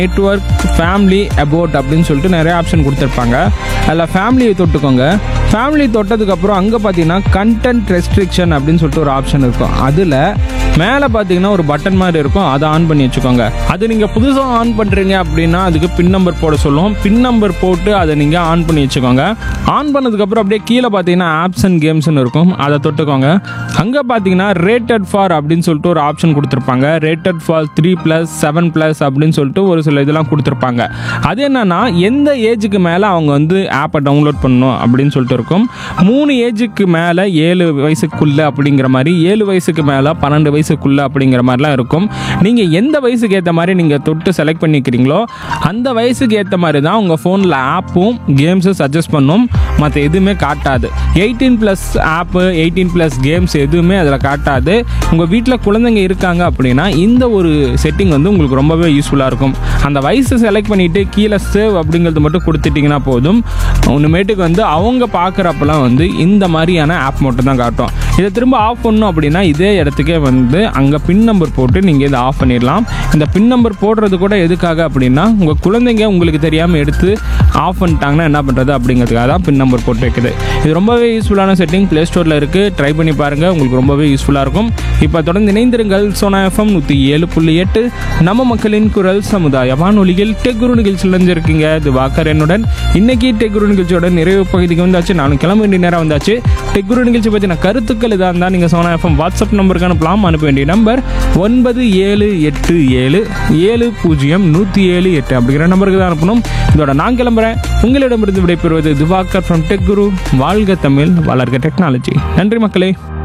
network family அபோட் அப்படின்னு சொல்லிட்டு நிறைய ஆப்ஷன் கொடுத்துருப்பாங்க அதில் ஃபேமிலியை தொட்டுக்கோங்க ஃபேமிலி தொட்டதுக்கப்புறம் அங்கே பார்த்தீங்கன்னா கண்டென்ட் ரெஸ்ட்ரிக்ஷன் அப்படின்னு சொல்லிட்டு ஒரு ஆப்ஷன் இருக்கும் அதில் மேலே பார்த்தீங்கன்னா ஒரு பட்டன் மாதிரி இருக்கும் அதை ஆன் பண்ணி வச்சுக்கோங்க அது நீங்கள் புதுசாக ஆன் பண்ணுறீங்க அப்படின்னா அதுக்கு பின் நம்பர் போட சொல்லுவோம் பின் நம்பர் போட்டு அதை நீங்கள் ஆன் பண்ணி வச்சுக்கோங்க ஆன் பண்ணதுக்கப்புறம் அப்படியே கீழே பார்த்தீங்கன்னா ஆப்ஸ் அண்ட் கேம்ஸ்னு இருக்கும் அதை தொட்டுக்கோங்க அங்கே பார்த்தீங்கன்னா ரேட்டட் ஃபார் அப்படின்னு சொல்லிட்டு ஒரு ஆப்ஷன் கொடுத்துருப்பாங்க rated for three plus seven plus அப்படின்னு சொல்லிட்டு ஒரு சில இதெல்லாம் கொடுத்துருப்பாங்க அது என்னன்னா எந்த ஏஜுக்கு மேலே அவங்க வந்து ஆப்பை டவுன்லோட் பண்ணணும் அப்படின்னு சொல்லிட்டு இருக்கும் மூணு ஏஜுக்கு மேலே ஏழு வயசுக்குள்ள அப்படிங்கிற மாதிரி ஏழு வயசுக்கு மேலே பன்னெண்டு வயசுக்குள்ள அப்படிங்கிற மாதிரிலாம் இருக்கும் நீங்கள் எந்த வயசுக்கு ஏற்ற மாதிரி நீங்கள் தொட்டு செலக்ட் பண்ணிக்கிறீங்களோ அந்த வயசுக்கு ஏற்ற மாதிரி தான் உங்கள் ஃபோனில் ஆப்பும் கேம்ஸும் சஜஸ்ட் பண்ணும் மற்ற எதுவுமே காட்டாது eighteen plus app eighteen plus games எதுவுமே அதில் காட்டாது உங்கள் வீட்டில் குழந்தைங்க இருக்காங்க அப்படின்னா இந்த ஒரு செட்டிங் வந்து உங்களுக்கு ரொம்பவே யூஸ்ஃபுல்லாக இருக்கும் அந்த வயசு செலக்ட் பண்ணிவிட்டு கீழே சேவ் அப்படிங்கிறது மட்டும் கொடுத்துட்டிங்கன்னா போதும் ஒன்றுமேட்டுக்கு வந்து அவங்க பார்க்குறப்பெல்லாம் வந்து இந்த மாதிரியான ஆப் மட்டும் தான் காட்டும் இதை திரும்ப ஆஃப் பண்ணணும் அப்படின்னா இதே இடத்துக்கே வந்து அங்கே பின் நம்பர் போட்டு நீங்கள் இதை ஆஃப் பண்ணிடலாம் இந்த பின் நம்பர் போடுறது கூட எதுக்காக அப்படின்னா உங்கள் குழந்தைங்க உங்களுக்கு தெரியாமல் எடுத்து ஆஃப் பண்ணிட்டாங்கன்னா என்ன பண்ணுறது அப்படிங்கிறதுக்காக தான் பின் நம்பர் போட்டு வைக்குது இது ரொம்பவே யூஸ்ஃபுல்லான செட்டிங் ப்ளே ஸ்டோரில் இருக்குது ட்ரை பண்ணி பாருங்கள் உங்களுக்கு ரொம்பவே யூஸ்ஃபுல்லாக இருக்கும் இப்போ தொடர்ந்து இணைந்திருங்கள் சோனா எஃப்எம் நூற்றி ஏழு புள்ளி எட்டு நம்ம மக்களின் குரல் சமுதாய வானொலியில் டெக்குரு நிகழ்ச்சியில் இருந்திருக்கீங்க இது வாக்கர் என்னுடன் இன்னைக்கு டெக்குரு நிகழ்ச்சியோட நிறைவு பகுதிக்கு வந்தாச்சு நானும் கிளம்ப வேண்டிய நேரம் வந்தாச்சு டெக்குரு நிகழ்ச்சி பற்றின கருத்துக்கள் இதாக இருந்தால் நீங்கள் சோனா எஃப்எம் வாட்ஸ்அப் நம்பருக்கு அனுப்பலாம் அனுப்ப வேண்டிய நம்பர் ஒன்பது ஏழு எட்டு ஏழு ஏழு பூஜ்ஜியம் நூற்றி ஏழு எட்டு அப்படிங்கிற நம்பருக்கு தான் அனுப்பணும் இதோட நான் கிளம்புறேன் உங்களிடமிருந்து விடைபெறுவது திவாகர் ஃப்ரம் டெக் குரு வாழ்க தமிழ் வளர்க டெக்னாலஜி நன்றி மக்களே